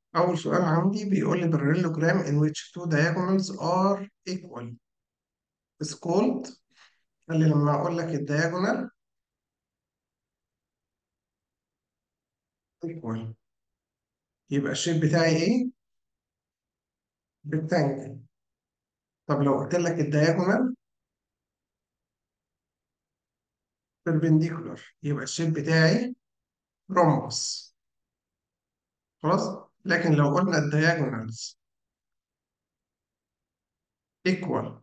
أول سؤال عندي بيقول لي parallelogram in which two diagonals are equal is called قال لي لما أقول لك الدياجونال equal يبقى الشيب بتاعي إيه؟ rectangle طب لو قلت لك الدياجونال perpendicular يبقى الشيب بتاعي rhombus خلاص لكن لو قلنا الدياجونالز equal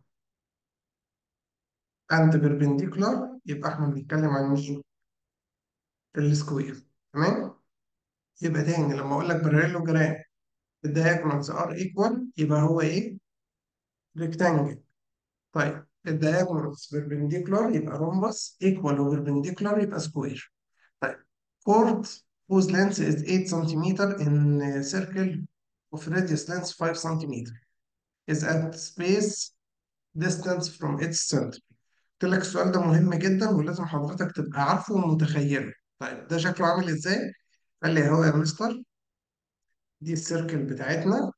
and perpendicular يبقى احنا بنتكلم عن مين؟ السكوير تمام؟ يبقى تاني لما اقول لك parallelogram الدياجونالز ار ايكوال يبقى هو ايه؟ ريكتانجل طيب الدياجونالز بيربنديكولار يبقى رومبس ايكوال وبيربنديكولار يبقى سكوير طيب chord whose length is 8 cm in a circle of radius length 5 cm is at space distance from its center قلت لك السؤال ده مهم جدا ولازم حضرتك تبقى عارفه ومتخيله طيب ده شكله عامل ازاي؟ قال لي اهو يا مستر دي السيركل بتاعتنا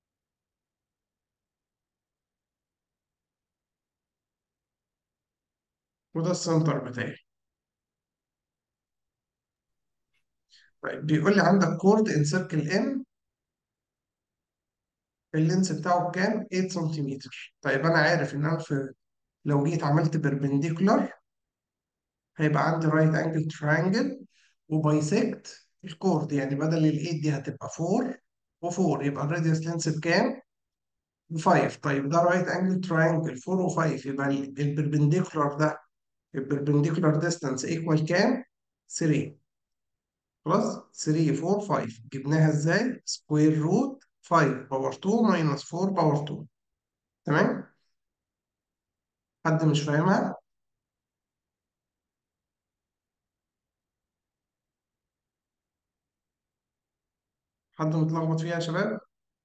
وده السنتر بتاعي طيب بيقول لي عندك كورد ان سيركل ام اللينس بتاعه بكام 8 سنتيمتر طيب انا عارف ان انا في لو جيت عملت بيربنديكولار هيبقى عندي رايت انجل تراينجل وبايسكت الكورد يعني بدل ال 8 دي هتبقى 4 و4 يبقى الراديوس لينس بكام ب 5 طيب ده رايت انجل تراينجل 4 و5 يبقى البربنديكولار ده البربنديكولار ديستانس ايكوال كام 3 خلاص 3 4 5 جبناها ازاي سكوير روت 5 باور 2 ماينس 4 باور 2 تمام حد مش فاهمها حد متلخبط فيها يا شباب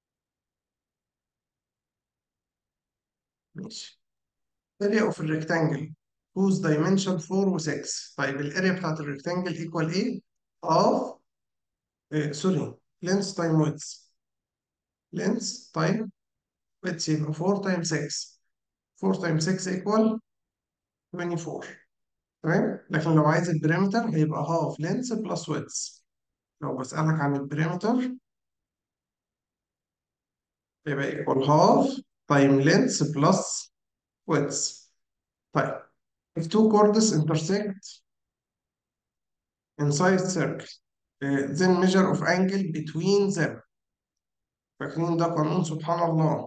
ماشي area of a rectangle whose dimension 4 و 6 طيب الاريا بتاعت الريكتانجل ايكوال ايه half آه سوري length time width length time width يبقى 4 times 6 4 times 6 equal 24 تمام لكن لو عايز البريمتر هيبقى half length plus width لو بسألك عن البريمتر يبقى equal half time length plus width طيب if two chords intersect inside circle uh, then measure of angle between them فاكرين ده قانون سبحان الله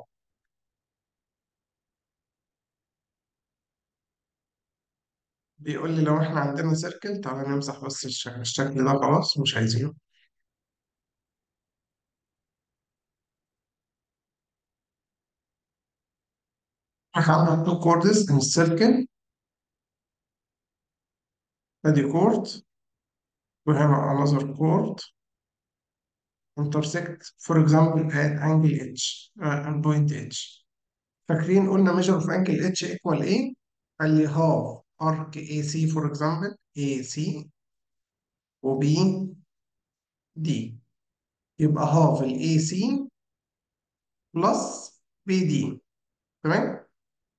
بيقول لي لو احنا عندنا سيركل تعالى نمسح بس الشكل, الشكل ده خلاص مش عايزينه احنا عندنا two chords in circle ادي chord وهنا another chord intersect for example at angle H uh, and point H فاكرين قلنا measure of angle H equal ايه؟ قال لي half arc AC for example AC و B D يبقى half ال AC plus BD تمام؟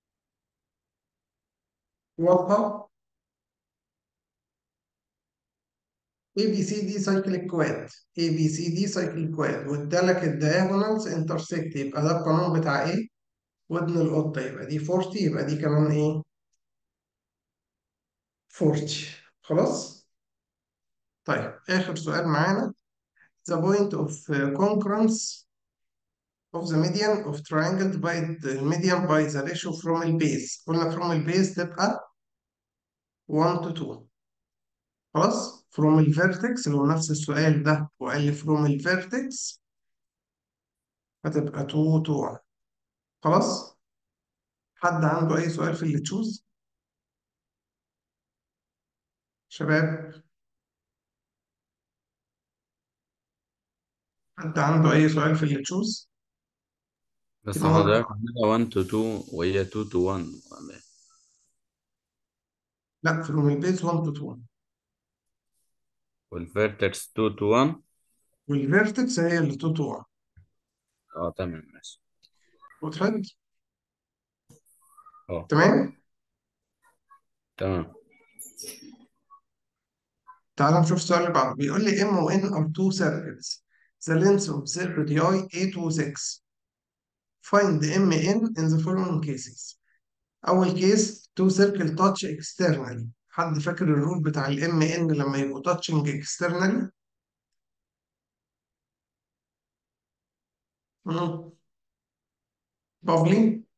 واضحة؟ ABCD cyclic quad ABCD cyclic quad وادالك الدياجونالز intersect يبقى ده القانون بتاع ايه؟ ودن القطة يبقى دي 40 يبقى دي كمان ايه؟ 40 خلاص؟ طيب آخر سؤال معانا the point of concurrence of the median of triangle divide the median by the ratio from البيز قلنا from البيز تبقى 1 to 2 خلاص from الفيرتكس اللي هو نفس السؤال ده وقال لي from الفيرتكس هتبقى 2 to 1 خلاص حد عنده أي سؤال في اللي تشوز شباب حد عنده أي سؤال في اللي تشوز بس كده واضح حضرتك عندنا 1 to 2 وهي 2 to 1 ولا إيه؟ لا from البيز 1 to 2 والفيرتكس 2 to 1 والفيرتكس هي اللي 2 to 1 اه تمام ماشي وضحت اه تمام تمام تعال نشوف السؤال اللي بعده بيقول لي M و N are two circles the length of their radii 8 و 6 find M N in the following cases أول كيس two circle touch externally حد فاكر الرول بتاع ال M N لما يبقوا touching externally مم. بافلي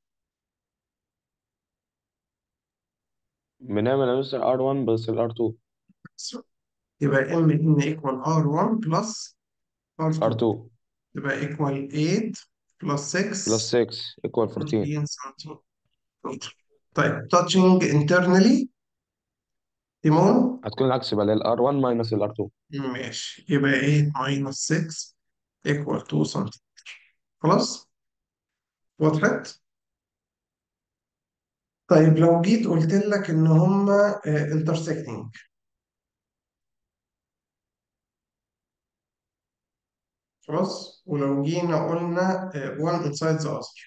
بنعمل يا مستر R1 بس ال R2 يبقى M N equal R1 plus R2 R2 يبقى equal 8 plus 6 plus 6 equal 14 14 سنتيمتر طيب touching internally تيمون هتكون العكس بقى ال R1 minus ال R2 ماشي يبقى 8 minus 6 equal 2 سنتيمتر خلاص وضحت طيب لو جيت قلت لك ان هما intersecting خلاص ولو جينا قلنا آه، one inside the other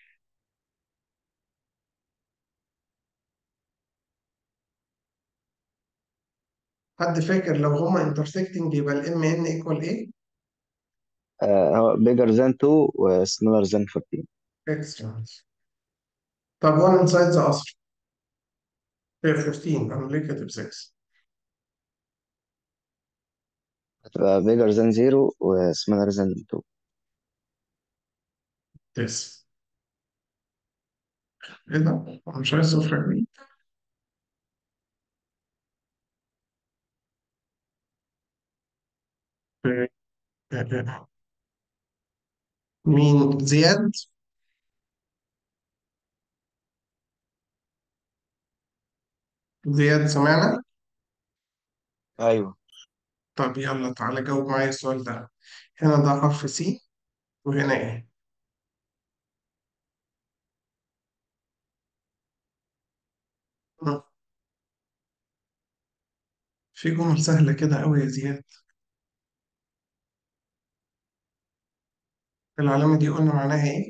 حد فاكر لو هما intersecting يبقى ال MN equal ايه؟ آه، هو bigger than 2 و smaller than 14 excellent طب one inside the other هي 14 انا ليه كاتب 6 هتبقى bigger than 0 و smaller than 2 يس ايه ده؟ أنا مش عايز صفر دي مين زياد؟ زياد سمعنا؟ ايوه طب يلا تعالى جاوب معايا السؤال ده هنا ده حرف سي وهنا ايه؟ مم. في جمل سهلة كده أوي يا زياد العلامة دي قلنا معناها ايه؟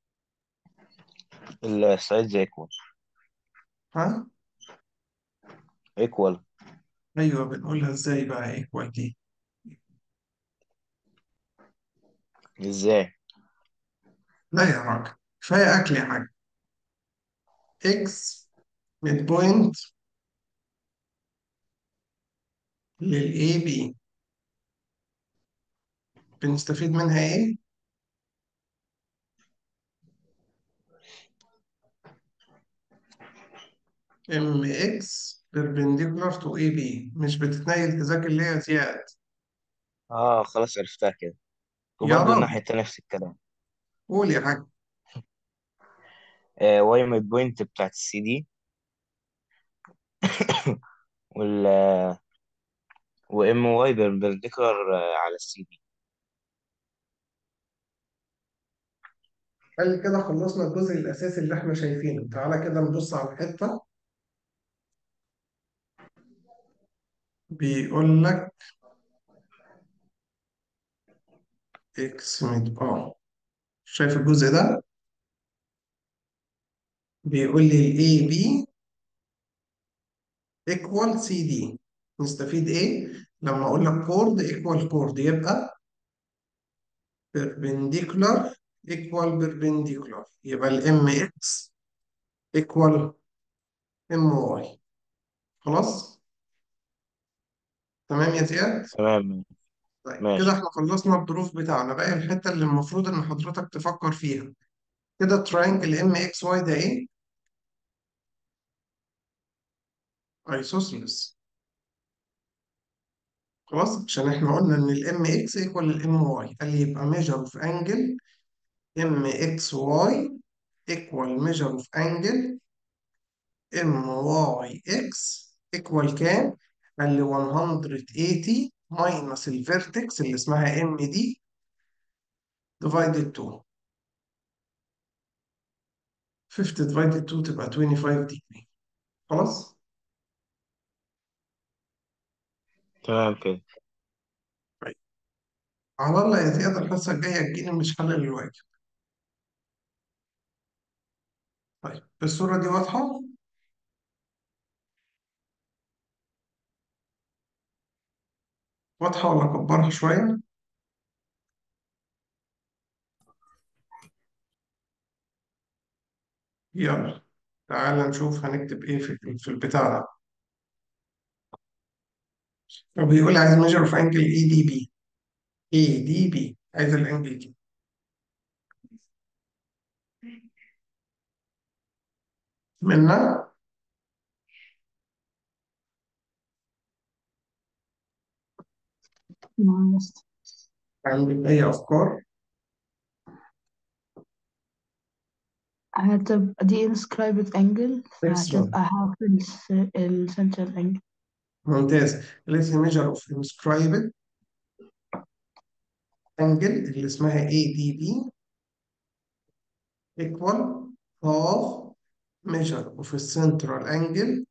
السايدز equal ها؟ equal أيوه بنقولها ازاي بقى ايكوال دي؟ ازاي لا يا راجل كفاية أكل يا حاج اكس ميد بوينت للاي بي بنستفيد منها ايه؟ ام اكس perpendicular to اي بي مش بتتنيل تذاكر ليه يا زياد؟ اه خلاص عرفتها كده يا وبرضه راجل الناحية التانية نفس الكلام قول يا حاج آه واي ميد بوينت بتاعت السي دي وال وام واي بيربنديكولار على السي دي قال كده خلصنا الجزء الأساسي اللي احنا شايفينه تعالى كده نبص على الحتة بيقول لك اكس ميد اه شايف الجزء ده؟ بيقول لي الاي بي ايكوال سي دي نستفيد ايه؟ لما اقول لك كورد ايكوال كورد يبقى perpendicular equal perpendicular يبقى ال mx equal my خلاص تمام يا زياد تمام طيب كده ماشي احنا خلصنا الظروف بتاعنا بقى الحتة اللي المفروض ان حضرتك تفكر فيها كده تراينجل mxy ده ايه isosceles خلاص عشان احنا قلنا ان ال mx equal ال my قال لي يبقى measure of angle mxy equal measure of angle MYX equal كام؟ قال لي 180 minus الفيرتكس اللي اسمها ام دي divided 2 50 divided 2 تبقى 25 degree خلاص؟ تمام كده طيب على الله يا زياد الحصة الجاية تجيني مش حل الواجب طيب الصورة دي واضحة؟ واضحة ولا أكبرها شوية؟ يلا تعال نشوف هنكتب إيه في في البتاع ده وبيقول عايز measure of angle ADB ADB عايز الانجل دي منا minus عندك أي أفكار؟ هتبقى دي inscribed angle Excellent. فهتبقى half ال- ال central angle ممتاز let's measure of inscribed angle اللي اسمها ADB equal half measure of central angle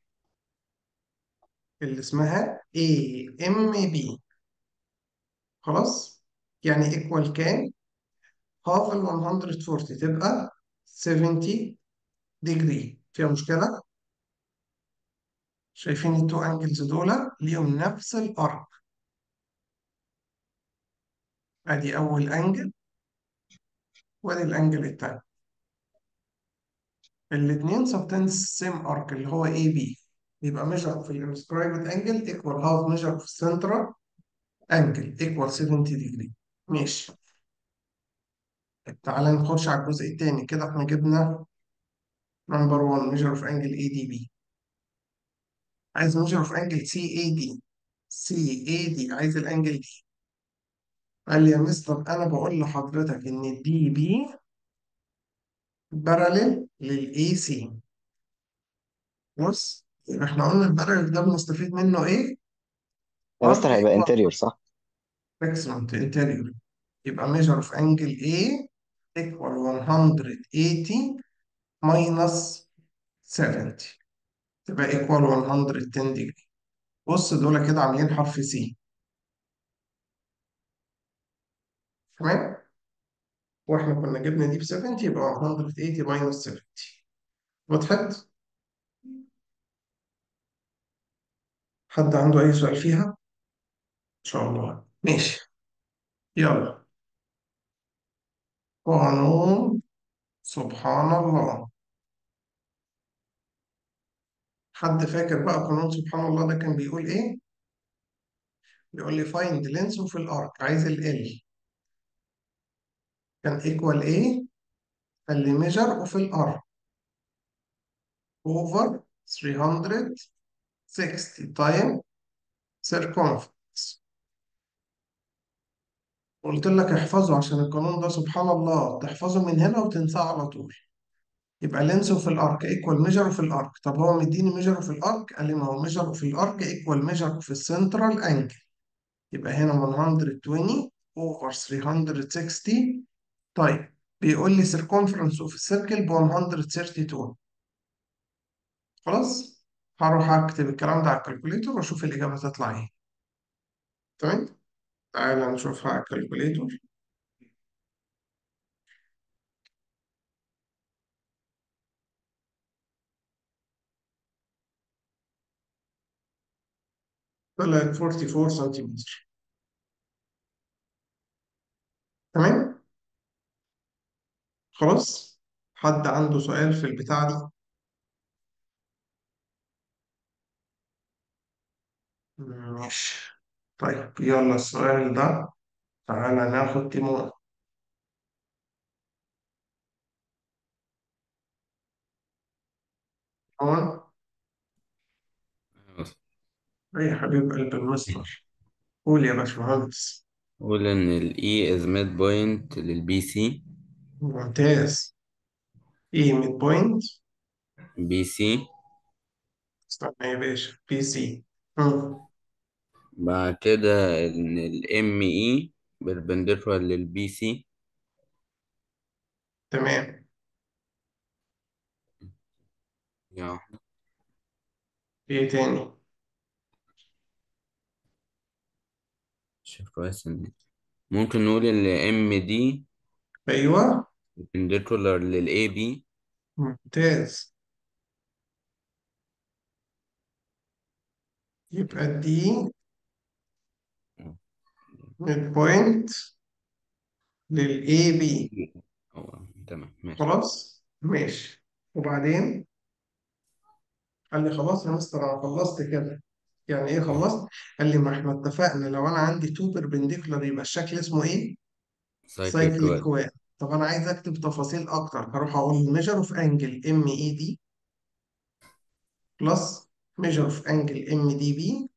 اللي اسمها AMB خلاص يعني equal كام half ال 140 تبقى 70 degree فيها مشكلة شايفين التو انجلز دول ليهم نفس الارك ادي اول انجل وادي الانجل التاني الاثنين سبتنس سيم ارك اللي هو اي بي يبقى measure في الانسكرايبد انجل equal half measure في السنترال انجل equal 70 degree ماشي طيب تعالى نخش على الجزء الثاني كده احنا جبنا نمبر 1 measure of angle ADB عايز measure of angle CAD CAD عايز الانجل دي قال لي يا مستر انا بقول لحضرتك ان الدي بي باراليل للاي سي بص يبقى احنا قلنا الباراليل ده بنستفيد منه ايه؟ يا مستر هيبقى equal انتيريور صح؟ maximum interior يبقى measure of angle A equal 180 minus 70 تبقى equal 110 degree بص دول كده عاملين حرف سي تمام؟ واحنا كنا جبنا دي ب 70 يبقى 180 minus 70 وضحت؟ حد عنده أي سؤال فيها؟ إن شاء الله ماشي يلا قانون سبحان الله حد فاكر بقى قانون سبحان الله ده كان بيقول ايه؟ بيقول لي find length في الارك عايز ال L كان equal ايه؟ قال لي measure of الارك over 360 time circumference قلت لك احفظه عشان القانون ده سبحان الله تحفظه من هنا وتنساه على طول يبقى length في الارك equal measure في الارك طب هو مديني measure في الارك قال لي ما هو measure في الارك equal measure في السنترال angle يبقى هنا 120 over 360 طيب بيقول لي circumference of circle ب 132 خلاص هروح اكتب الكلام ده على الكالكوليتور واشوف الاجابه تطلع ايه تمام تعالى نشوفها على الكالكوليتور طلعت 44 سنتيمتر تمام خلاص حد عنده سؤال في البتاع دي ماشي طيب يلا السؤال ده تعالى ناخد تيمون تيمون ايه يا حبيب قلب المستر قول يا باشمهندس قول إن ال E is midpoint لل BC ممتاز ايه ميد بوينت BC استنى يا باشا بي سي مم. بعد كده إن ال ME perpendicular لل BC تمام يعني ايه تاني شوف كويس إن ممكن نقول ال MD ايوه perpendicular لل AB ممتاز يبقى دي ميد بوينت للاي بي هو تمام ماشي خلاص ماشي وبعدين قال لي خلاص يا مستر انا خلصت كده يعني ايه خلصت قال لي ما احنا اتفقنا لو انا عندي تو بيربنديكولار يبقى الشكل اسمه ايه سايكل سايكليك كواد كواد طب انا عايز اكتب تفاصيل اكتر هروح اقول ميجر اوف انجل ام اي دي بلس ميجر اوف انجل ام دي بي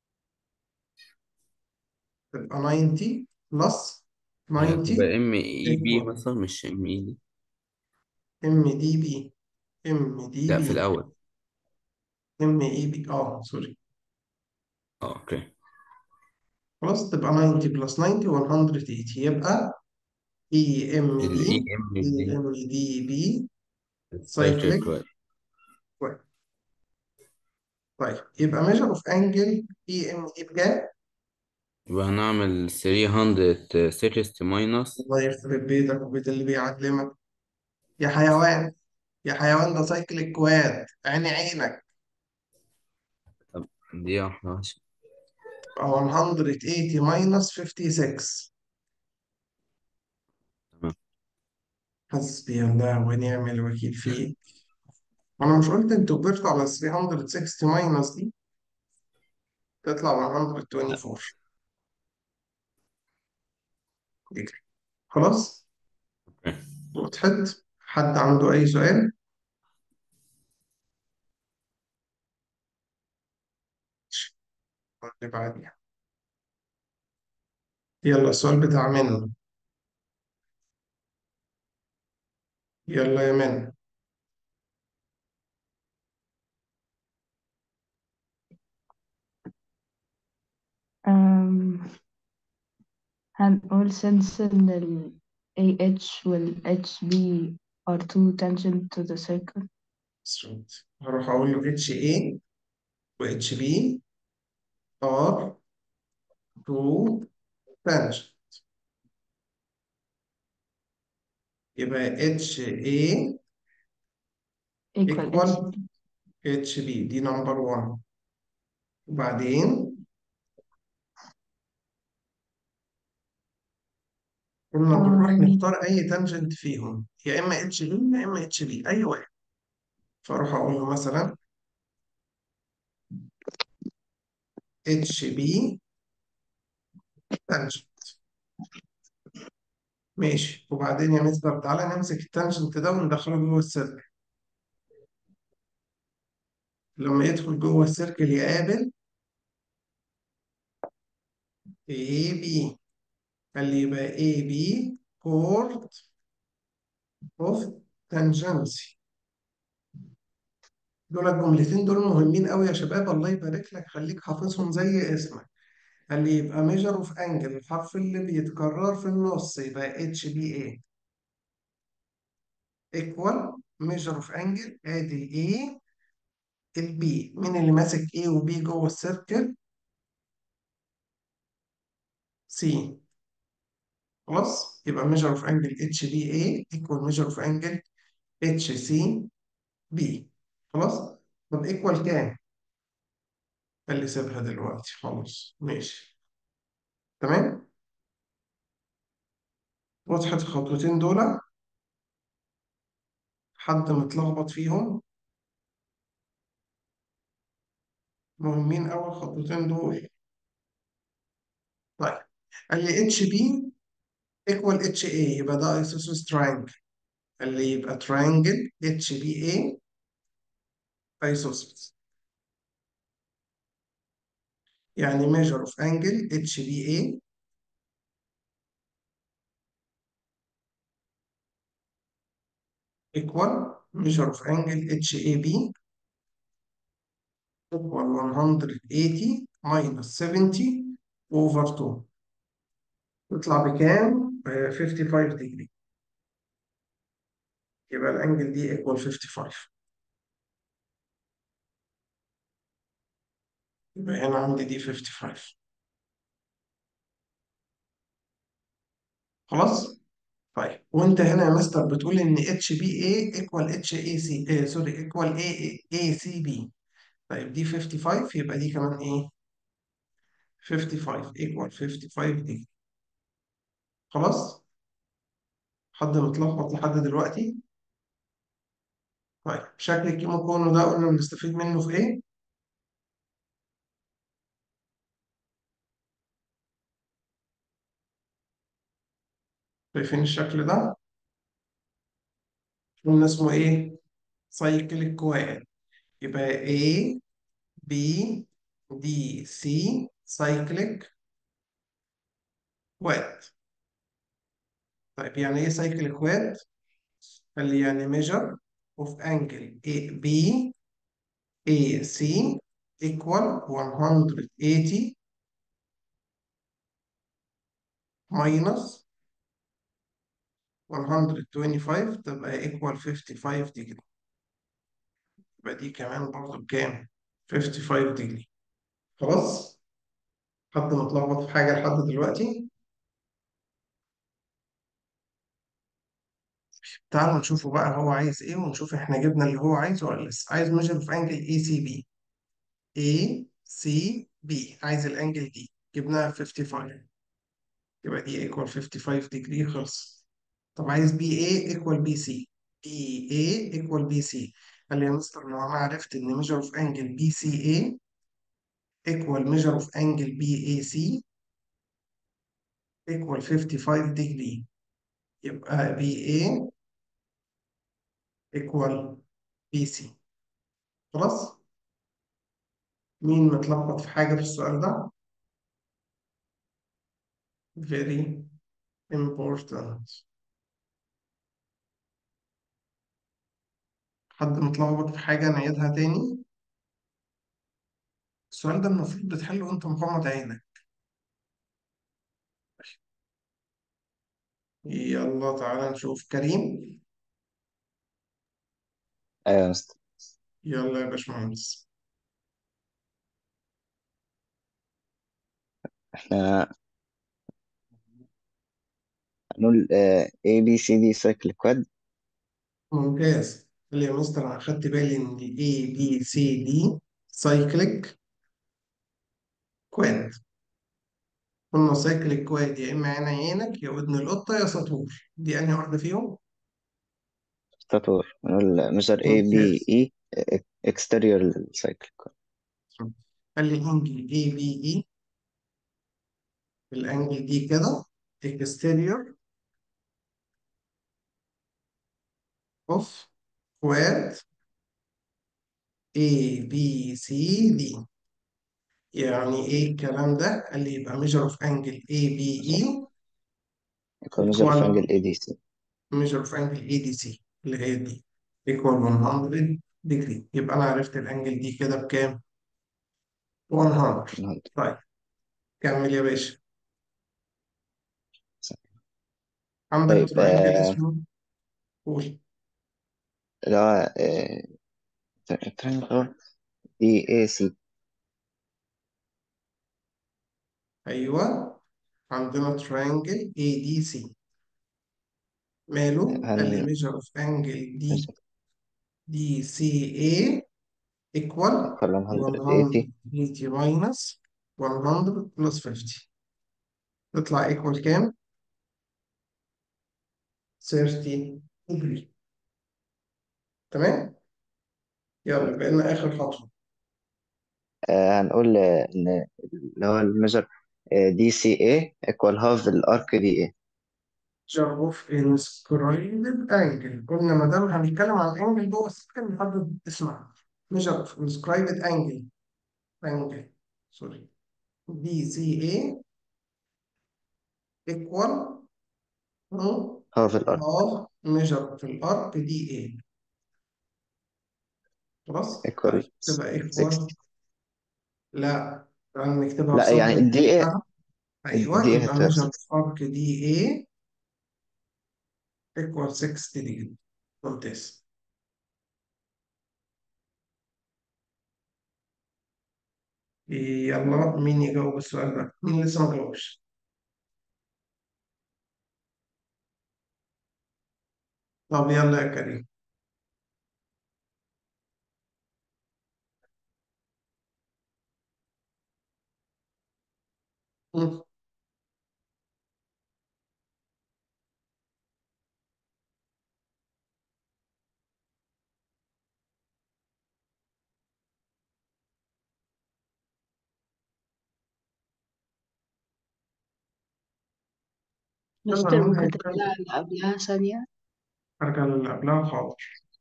تبقى 90 بلس هي 90 هتبقى ام اي بي equal مثلا مش ام اي دي ام دي بي ام دي لا في بي الاول ام اي بي اه سوري اه اوكي خلاص تبقى 90 بلس 90 180 يبقى اي ام الاي دي ام اي دي ام دي بي سايكل سايكليك كواد كواد طيب يبقى ميجر اوف انجل اي ام دي بكام؟ يبقى هنعمل 360 ماينس الله يخرب بيتك وبيت اللي بيعلمك يا حيوان يا حيوان ده سايكليك كواد عيني عينك دي واحدة عشان يبقى 180 ماينس 56 تمام حسبي الله ونعم الوكيل فيك وانا مش قلت انتوا كبرتوا على 360 ماينس دي تطلع 124 ديجري خلاص اوكي وضحت حد عنده اي سؤال اللي بعديها يلا السؤال بتاع منى يلا يا منى um, هنقول since إن ال AH وال HB are two tangent to the circle straight. هروح اقول له اتش اي واتش بي ار 2 تانجنت يبقى اتش اي equal equal HB اتش بي دي نمبر 1 وبعدين كنا بنروح um, نختار اي تانجنت فيهم يا اما اتش بي يا اما اتش بي اي واحد فاروح اقول له مثلا اتش بي تانجنت ماشي وبعدين يا مستر تعالى نمسك التانجنت ده وندخله جوه السيركل لما يدخل جوه السيركل يقابل اي بي قال لي يبقى اي بي كورد اوف تانجنسي دول الجملتين دول مهمين قوي يا شباب الله يبارك لك خليك حافظهم زي اسمك قال لي يبقى ميجر اوف انجل الحرف اللي بيتكرر في النص يبقى اتش بي اي ايكوال ميجر اوف انجل ادي الاي البي مين اللي ماسك اي وبي جوه السيركل سي خلاص يبقى ميجر اوف انجل اتش بي اي ايكوال ميجر اوف انجل اتش سي بي خلاص طب ايكوال كام قال لي سيبها دلوقتي خلاص ماشي تمام وضحت الخطوتين دول حد متلخبط فيهم مهمين أوي الخطوتين دول طيب قال لي اتش بي ايكوال اتش اي يبقى ده ايسوسيس تراينجل قال لي يبقى تراينجل اتش بي اي ايسوسيس يعني measure of angle HBA equal measure of angle HAB equal 180 minus 70 over 2 تطلع بكام؟ آه، 55 degree يبقى الانجل دي equal 55 يبقى هنا عندي دي 55 خلاص؟ طيب وانت هنا يا مستر بتقول ان اتش بي اي ايكوال اتش اي سي سوري ايكوال اي اي سي بي طيب دي 55 يبقى دي كمان ايه 55 ايكوال 55 دي خلاص حد متلخبط لحد دلوقتي طيب شكل الكيمو كونو ده قلنا بنستفيد منه في ايه شايفين الشكل ده قلنا اسمه ايه سايكليك كواد يبقى A B D C سايكليك كواد طيب يعني ايه سايكليك كواد قال لي يعني measure of angle A B AC equal 180 minus 125 تبقى equal 55 degree يبقى دي كمان برضه بكام 55 degree خلاص حد متلخبط في حاجة لحد دلوقتي تعالوا نشوفه بقى هو عايز ايه ونشوف احنا جبنا اللي هو عايزه ولا لسه عايز measure of angle ACB ACB عايز الانجل دي جبناها 55 يبقى دي equal 55 degree خلص طب عايز BA equal BC BA equal BC قال لي يا مستر لو انا عرفت ان measure of angle BCA equal measure of angle BAC equal 55 degree يبقى BA equal BC خلاص مين متلخبط في حاجة في السؤال ده؟ very important حد متلخبط في حاجة نعيدها تاني السؤال ده المفروض بتحله وانت مغمض عينك يلا تعالى نشوف كريم ايوه يا مستر يلا يا باشمهندس احنا هنقول آه، A B C D سايكل كواد ممتاز قال لي يا مستر انا خدت بالي ان ال A B C D سايكليك كواد قلنا سايكليك كواد يا اما عين عينك يا ودن القطة يا سطور دي انهي واحدة فيهم؟ ستاتور هنقول ميجر A B ممتاز E اكستيريور سايكل كواد قال لي الانجل A B E الانجل دي كده exterior of quad A B C D يعني ايه الكلام ده؟ قال لي يبقى measure of angle ABE يكون ميجر في equal انجل A D C measure of angle ADC اللي هي دي equal 100 degree يبقى انا عرفت الانجل دي كده بكام؟ 100 طيب كمل يا باشا عندك طيب تراينجل آه، اسمه قول اللي هو ترينجل دي A C ايوه عندنا triangle ADC ماله؟ قال لي هن measure of angle دي DCA equal equal 180 180 minus 100 plus 50 تطلع equal كام؟ 30 degree تمام؟ يلا بقينا آخر خطوة آه، هنقول آه، ان اللي هو الميجر دي سي اي equal half الارك دي اي measure of inscribed angle قلنا ما دام هنتكلم عن angle جوه السكن نحدد اسمها measure of inscribed angle angle سوري DCA equal hmm, half الارك half measure في الارك DA خلاص؟ equal طيب تبقى 60 equal لا تعال نكتبها لا يعني بصدر الدي اي بتاعها ايوه الدي اي يبقى هتبقى measure 60 of arc DA equal 60 degree ممتاز يلا مين يجاوب السؤال ده؟ مين لسه ما جاوبش؟ طب يلا يا كريم مم. يلا مستر مين ممكن هيتكلم ترجع اللي قبلها ثانية ارجع للي قبلها حاضر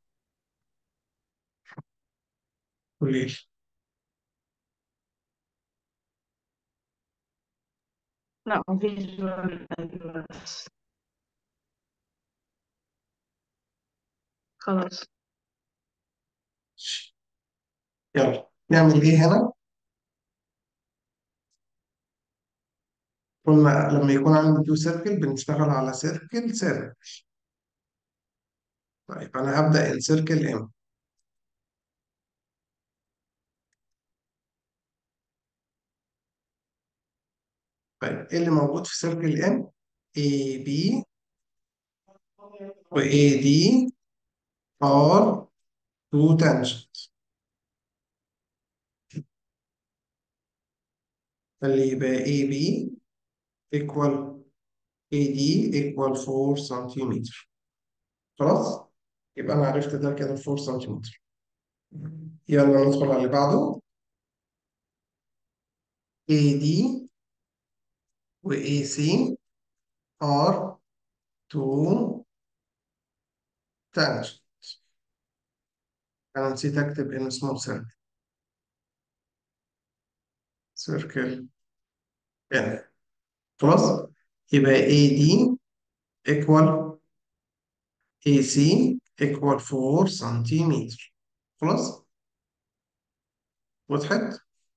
قولي لا مفيش ولا بس خلاص يلا نعمل ايه هنا قلنا لما يكون عندي تو سيركل بنشتغل على سيركل سيركل طيب انا هبدأ ان سيركل ام طيب ايه اللي موجود في سيركل ام اي بي واي دي ار تو تانجنت اللي يبقى اي بي ايكوال اي دي ايكوال 4 سنتيمتر خلاص يبقى انا عرفت ده كده 4 سنتيمتر يلا ندخل على اللي بعده اي دي واي سي ار 2 تانجنت انا نسيت اكتب ان سمول سيركل سيركل ان خلاص يبقى اي دي ايكوال اي سي ايكوال 4 سنتيمتر خلاص وضحت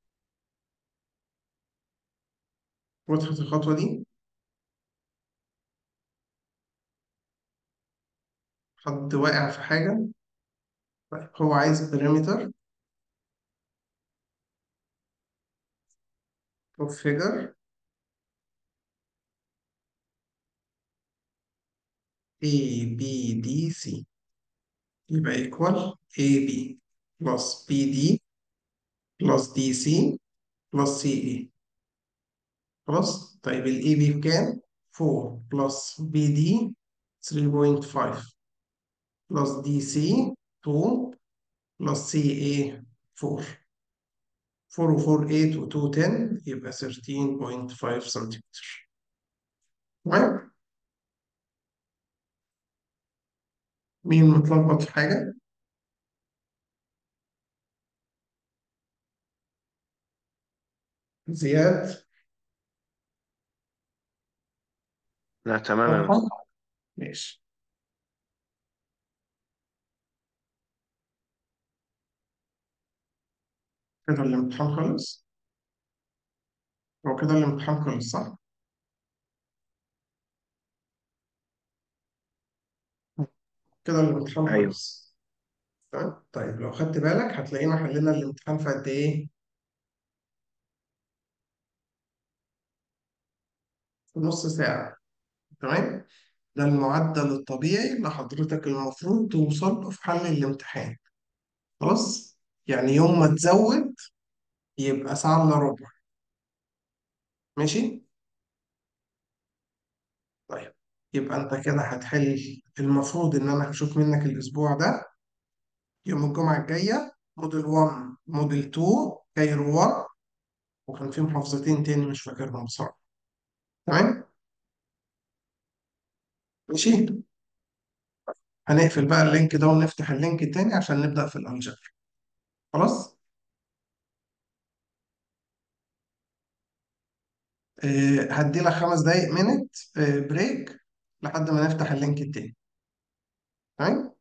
وضحت الخطوة دي حد واقع في حاجة طيب هو عايز بريمتر of figure A B D C يبقى equal AB plus BD plus DC plus CA خلاص طيب ال AB بكام؟ 4 plus BD 3.5 plus DC 2 plus CA 4 4 و 4 8 و 2 10 يبقى 13.5 سنتيمتر تمام؟ مين متلخبط في حاجة؟ زياد لا تمام يا مستر واضحة؟ ماشي كده الامتحان خلص هو كده الامتحان خلص صح؟ كده الامتحان ايوه خلص تمام؟ طيب لو خدت بالك هتلاقينا حلينا الامتحان في قد إيه؟ في نص ساعة تمام؟ ده المعدل الطبيعي اللي حضرتك المفروض توصل له في حل الامتحان خلاص؟ يعني يوم ما تزود يبقى ساعة إلا ربع ماشي؟ طيب يبقى أنت كده هتحل المفروض إن أنا هشوف منك الأسبوع ده يوم الجمعة الجاية موديل 1 موديل 2 كايرو 1 وكان في محافظتين تاني مش فاكرهم بصراحة تمام؟ ماشي؟ هنقفل بقى اللينك ده ونفتح اللينك التاني عشان نبدأ في الألجبر خلاص؟ آه هدي لك خمس دقايق منت آه بريك لحد ما نفتح اللينك التاني تمام؟